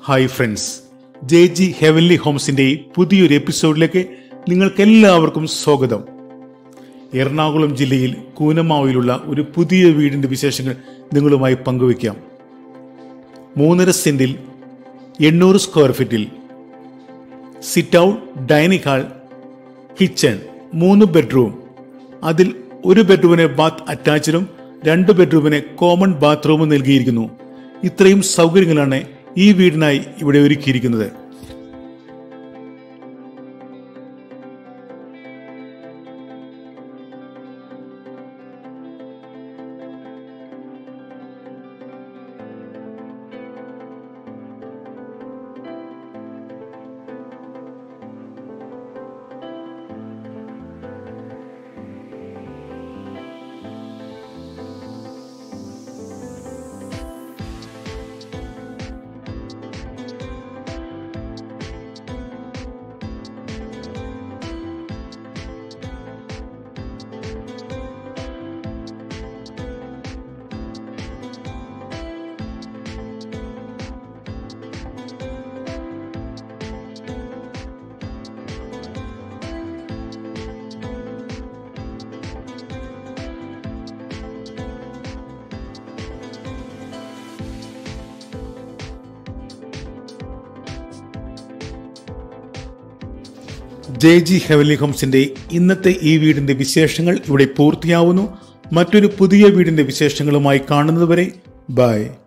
hi friends J G heavenly ഹോംസിന്റെ പുതിയൊരു എപ്പിസോഡിലേക്ക് നിങ്ങൾക്കെല്ലാവർക്കും സ്വാഗതം എറണാകുളം ജില്ലയിൽ കൂനമാവിലുള്ള ഒരു പുതിയ വീടിന്റെ വിശേഷങ്ങൾ നിങ്ങളുമായി പങ്കുവയ്ക്കാം മൂന്നര സെന്റിൽ എണ്ണൂറ് സ്ക്വയർ ഫീറ്റിൽ sit out dining hall kitchen മൂന്ന് ബെഡ്റൂം അതിൽ ഒരു ബെഡ്റൂമിന് ബാത്ത് അറ്റാച്ച്ഡും രണ്ട് ബെഡ്റൂമിന് കോമൺ ബാത്റൂമും നൽകിയിരിക്കുന്നു ഇത്രയും സൗകര്യങ്ങളാണ് ഈ വീടിനായി ഇവിടെ ഒരുക്കിയിരിക്കുന്നത് ജെ ജി ഹെവലി ഹോംസിന്റെ ഇന്നത്തെ ഈ വീടിന്റെ വിശേഷങ്ങൾ ഇവിടെ പൂർത്തിയാവുന്നു മറ്റൊരു പുതിയ വീടിന്റെ വിശേഷങ്ങളുമായി കാണുന്നതുവരെ ബൈ